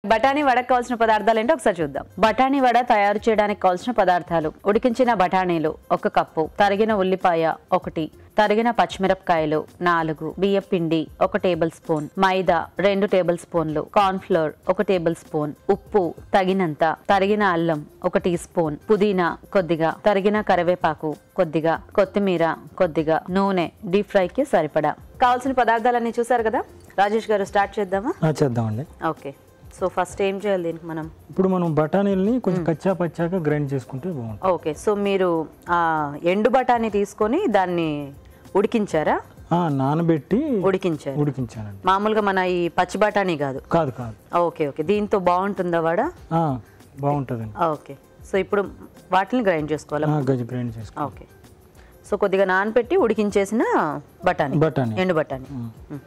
బఠానీ వడకు కావాల్సిన పదార్థాలు ఏంటో ఒకసారి చూద్దాం బఠానీ వడ తయారు చేయడానికి కావాల్సిన పదార్థాలు ఉడికించిన బఠానీలు ఒక కప్పు తరిగిన ఉల్లిపాయ ఒకటి తరిగిన పచ్చిమిరపకాయలు నాలుగు బియ్య పిండి ఒక టేబుల్ స్పూన్ మైదా రెండు టేబుల్ స్పూన్లు కార్న్ ఫ్లోర్ ఒక టేబుల్ స్పూన్ ఉప్పు తగినంత తరిగిన అల్లం ఒక టీ స్పూన్ పుదీనా కొద్దిగా తరిగిన కరివేపాకు కొద్దిగా కొత్తిమీర కొద్దిగా నూనె డీప్ ఫ్రైకి సరిపడా కావాల్సిన పదార్థాలన్నీ చూసారు కదా రాజేష్ గారు స్టార్ట్ చేద్దామా ఆ, చేద్దామండి ఓకే సో ఫస్ట్ ఏం చేయాలి దీనికి మనం ఇప్పుడు మనం బఠానీల్ని కొంచెం కచ్చా పచ్చాక గ్రైండ్ చేసుకుంటే బాగుంటుంది ఓకే సో మీరు ఆ ఎండు బఠానీ తీసుకొని దాన్ని ఉడికించారా ఆ, నానబెట్టి ఉడికించారు ఉడికించానండి మామూలుగా మన ఈ పచ్చి బఠానీ కాదు కాదు కాదు ఓకే ఓకే దీంతో బాగుంటుందా వడ ఆ, బాగుంటుందండి ఓకే సో ఇప్పుడు వాటిని గ్రైండ్ చేసుకోవాలా ఆ, గజ్జి గ్రైండ్ చేసుకో ఓకే సో కొద్దిగా నానపెట్టి ఉడికించేసిన బఠానీ బఠానీ ఎండు బఠానీ ఉమ్. మ్.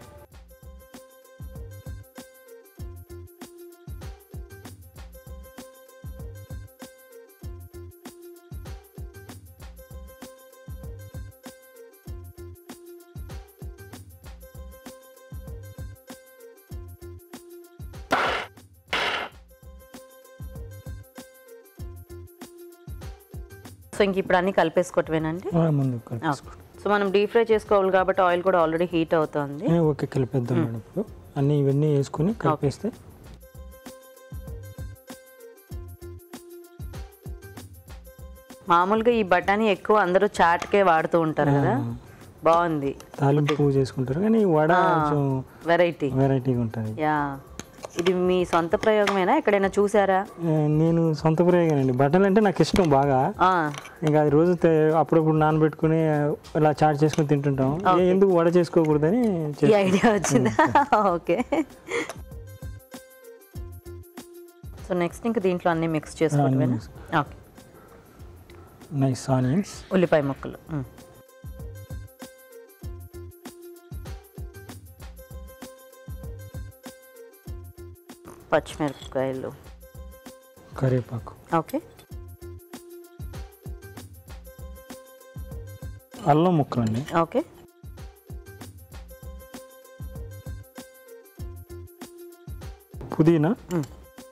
సో ఇంక ఇప్పుడు అన్ని కలిపేసుకోవటమేనండి ఆ, ముందు కలిపేసుకో సో మనం డీప్ ఫ్రై చేసుకోవాలి కాబట్టి ఆయిల్ కూడా ఆల్రెడీ హీట్ అవుతుంది ఏ, ఓకే కలిపేద్దాం మేడం ఇప్పుడు అన్నీ ఇవన్నీ వేసుకొని కలిపేస్తే మామూలుగా ఈ బఠానీ ఎక్కువ అందరూ చాట్కే వాడుతూ ఉంటారు కదా బాగుంది తాలింపు చేసుకుంటారు కానీ వడ కొంచెం వెరైటీ వెరైటీగా ఉంటుంది యా ఇది మీ సొంత ప్రయోగమేనా ఎక్కడైనా చూసారా ఆ, నేను సొంత ప్రయోగానండి బట్టలు అంటే నాకు ఇష్టం బాగా ఆ, ఇంకా అది రోజు తే- అప్పుడప్పుడు నానబెట్టుకుని ఇలా చాట్ చేసుకుని తింటుంటాం ఏ, ఎందుకు వడ చేసుకోకూడదని ఈ ఐడియా వచ్చిందా ఓకే సో నెక్స్ట్ ఇంకా దీంట్లో అన్ని మిక్స్ చేసుకోవటమేనా ఓకే నైస్ ఆనియన్స్ ఉల్లిపాయ ముక్కలు మ్. పచ్చిమిరపకాయలు కరివేపాకు ఓకే అల్లం ముక్కలండి ఓకే పుదీనా మ్.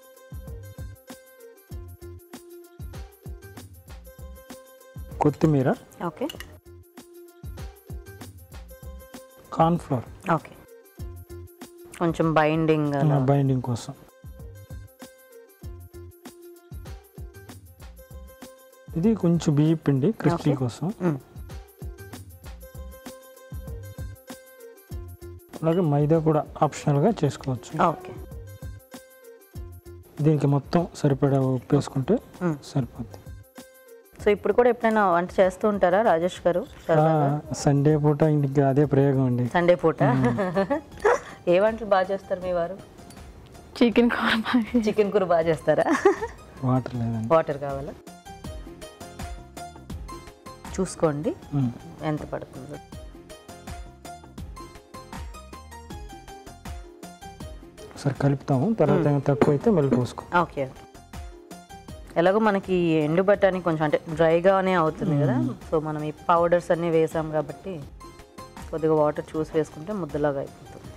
కొత్తిమీర ఓకే కార్న్ ఫ్లోర్ ఓకే కొంచెం బైండింగ్ బైండింగ్ కోసం ఇది కొంచెం బియ్య పిండి క్రిస్పీ కోసం అలాగే మైదా కూడా ఆప్షనల్గా చేసుకోవచ్చు ఓకే దీనికి మొత్తం సరిపడా ఉప్పు వేసుకుంటే మ్. సరిపోద్ది సో ఇప్పుడు కూడా ఎప్పుడైనా వంట చేస్తూ ఉంటారా రాజేష్ గారు సరదాగా? సండే పూట ఇంటికి అదే ప్రయోగం అండి సండే పూట ఏ వంటలు బాగా చేస్తారు మీ వారు చికెన్ కుర్మా చికెన్ కూర బాగా చేస్తారా వాటర్ లేదండి వాటర్ కావాలా చూసుకోండి మ్. ఎంత పడుతుందో ఒకసారి కలుపుతాము తర్వాత ఏమైనా తక్కువ అయితే మళ్ళీ పోసుకో ఓకే ఎలాగో మనకి ఈ ఎండు బఠానీ కొంచెం అంటే డ్రైగానే అవుతుంది కదా సో మనం ఈ పౌడర్స్ అన్నీ వేసాం కాబట్టి కొద్దిగా వాటర్ చూసి వేసుకుంటే ముద్దలాగా అయిపోతుంది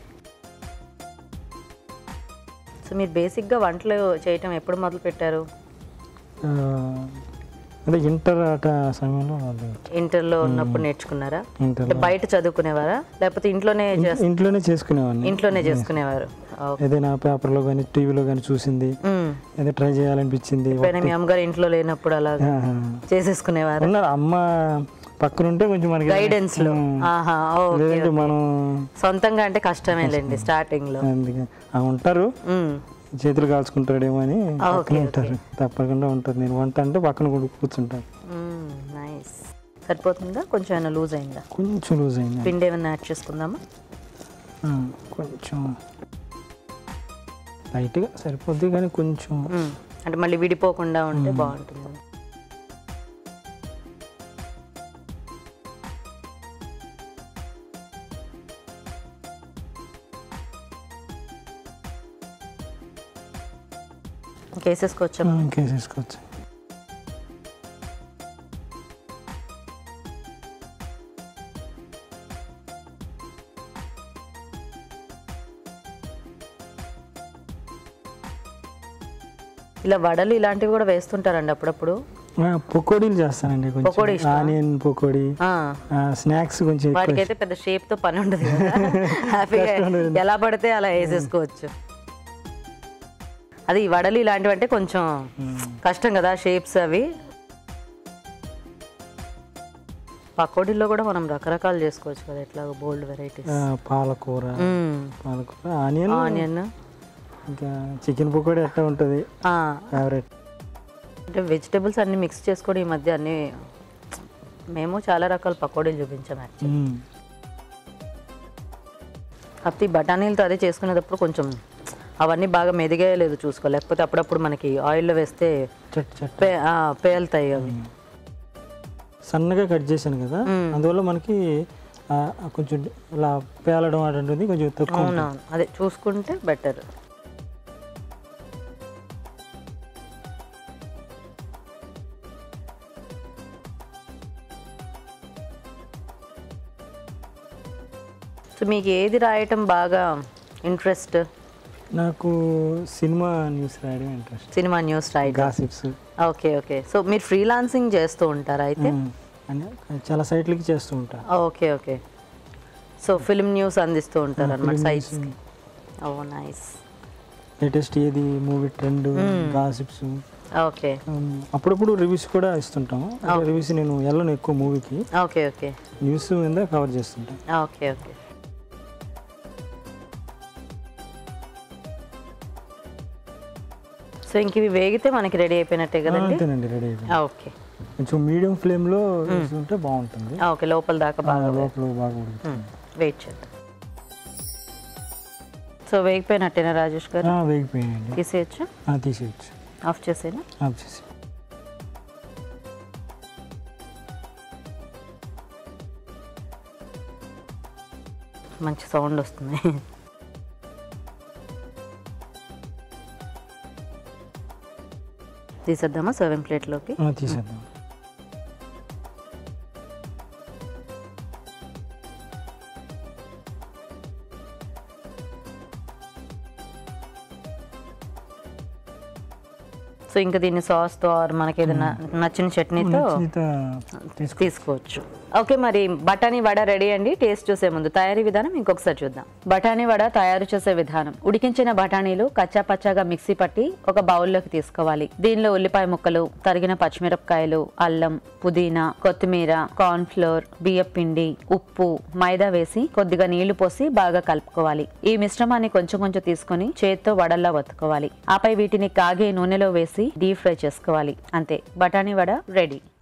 సో మీరు బేసిక్గా వంటలు చేయటం ఎప్పుడు మొదలు పెట్టారు ఆ, అదే ఇంటర్ అట సమయంలో అది ఇంటర్లో ఉన్నప్పుడు నేర్చుకున్నారా ఇంటర్ అంటే బయట చదువుకునేవారా లేకపోతే ఇంట్లోనే చేస్- ఇంట్లోనే చేసుకునేవాడిని ఇంట్లోనే చేసుకునేవారు ఓకే. ఏదైనా పేపర్లో కానీ టీవీలో కానీ చూసింది మ్మ్. ఏదో ట్రై చేయాలనిపించింది ఎప్పుడైనా మీ అమ్మగారు ఇంట్లో లేనప్పుడు అలాగా ఆహా. చేసేసుకునేవారు ఉన్నారు అమ్మ పక్కనుంటే కొంచెం మనకి గైడెన్స్ లో ఉమ్. ఆహా ఓకే లేదంటే మనం సొంతంగా అంటే కష్టమేలేండి స్టార్టింగ్ లో అందుకే ఆ ఉంటారు మ్మ్. చేతులు కాల్చుకుంటాడేమో అని ఆ, పక్కన ఓకే, ఉంటారు తప్పకుండా ఉంటారు నేను వంట అంటే పక్కన కూడా కూర్చుంటారు మ్మ్. నైస్ సరిపోతుందా కొంచెం ఏమైనా లూజ్ అయిందా కొంచెం లూజ్ అయింది పిండి ఏమైనా యాడ్ చేసుకుందామా ఆ, కొంచెం లైట్గా సరిపోద్ది కానీ కొంచెం మ్మ్. అంటే మళ్ళీ విడిపోకుండా ఉంటే బాగుంటుంది కేసేసుకోవచ్చా ఇంకేసేసుకోవచ్చు ఇలా వడలు ఇలాంటివి కూడా వేస్తుంటారండి అప్పుడప్పుడు ఆ, పకోడీలు చేస్తానండి పకోడీ కొంచెం ఇష్టమా? ఆనియన్ పకోడీ ఆ, స్నాక్స్ కొంచెం ఎక్కువ వాటికైతే పెద్ద షేప్ తో పని ఉండదు కదా హ్యాపీగా ఎలా పడితే అలా వేసేసుకోవచ్చు అది ఈ వడలు ఇలాంటివి అంటే కొంచెం కష్టం కదా షేప్స్ అవి పకోడీల్లో కూడా మనం రకరకాలు చేసుకోవచ్చు కదా ఎట్లా బోల్డ్ వెరైటీస్ ఆ, పాలకూర పాలకూర ఆనియన్ ఆనియన్ ఇంకా చికెన్ పకోడీ అట్లా ఉంటుంది ఫేవరెట్ అంటే వెజిటేబుల్స్ అన్ని మిక్స్ చేసుకొని ఈ మధ్య అన్ని మేము చాలా రకాల పకోడీలు చూపించాం యాక్చువల్లీ కాకపోతే ఈ బఠానీలతో అదే చేసుకునేటప్పుడు కొంచెం అవన్నీ బాగా మెదిగేయలేదు చూసుకో లేకపోతే అప్పుడప్పుడు మనకి ఆయిల్లో వేస్తే చట్ చట్ పే ఆ, పేలుతాయి అవి సన్నగా కట్ చేశాను కదా అందువల్ల మనకి ఆ, కొంచెం ఇలా పేలడం అటువంటిది కొంచెం తక్కువ ఉంటుంది. అవునవును అదే చూసుకుంటే బెటర్ సో మీకు ఏది రాయటం బాగా ఇంట్రెస్ట్ నాకు సినిమా న్యూస్ రాయడం ఇంట్రెస్ట్ సినిమా న్యూస్ రాయటం గాసిప్స్ ఓకే ఓకే సో మీరు ఫ్రీలాన్సింగ్ చేస్తూ ఉంటారా అయితే అని చాలా సైట్లకి చేస్తూ ఉంటా okay okay so film news అందిస్తూ ఉంటారు అనమాట సైట్స్కి ఓ నైస్ లేటెస్ట్ ఏది మూవీ ట్రెండ్ గాసిప్స్ ఓకే అప్పుడప్పుడు రివ్యూస్ కూడా ఇస్తుంటాం రివ్యూస్ నేను వెళ్ళను ఎక్కువ మూవీకి ఓకే ఓకే న్యూస్ మీద కవర్ చేస్తుంటాం ఓకే ఓకే సో ఇంక ఇవి వేగితే మనకి రెడీ అయిపోయినట్టే కదండి అంతేనండి రెడీ అయిపోయింది ఓకే కొంచెం మీడియం ఫ్లేమ్లో వేసుకుంటే బాగుంటుంది ఓకే లోపల దాకా ఆ, బాగా లోపల బాగా ఉడుకుతుంది వెయిట్ చేద్దాం సో వేగిపోయినట్టేనా రాజేష్ గారు ఆ, వేగిపోయాయండి తీసేయచ్చు ఆ, తీసేయచ్చు ఆఫ్ చేసేనా ఆఫ్ చేసి మంచి సౌండ్ వస్తుంది తీసేద్దామా సర్వింగ్ ప్లేట్లోకి ఆ, తీసేద్దాం సో ఇంకా దీన్ని సాస్తో ఆర్ మనకి ఏదైనా నచ్చిన చట్నీతో నచ్చినంత తీసుకో తీసుకోవచ్చు ఓకే మరి బఠానీ వడ రెడీ అండి టేస్ట్ చూసే ముందు తయారీ విధానం ఇంకొకసారి చూద్దాం బఠానీ వడ తయారు చేసే విధానం ఉడికించిన బఠానీలు కచ్చా పచ్చాగా మిక్సీ పట్టి ఒక బౌల్లోకి తీసుకోవాలి దీనిలో ఉల్లిపాయ ముక్కలు తరిగిన పచ్చిమిరపకాయలు అల్లం పుదీనా కొత్తిమీర కార్న్ ఫ్లోర్ బియ్యం పిండి ఉప్పు మైదా వేసి కొద్దిగా నీళ్లు పోసి బాగా కలుపుకోవాలి ఈ మిశ్రమాన్ని కొంచెం కొంచెం తీసుకొని చేత్తో వడల్లా వత్తుకోవాలి ఆపై వీటిని కాగే నూనెలో వేసి డీప్ ఫ్రై చేసుకోవాలి అంతే బఠానీ వడ రెడీ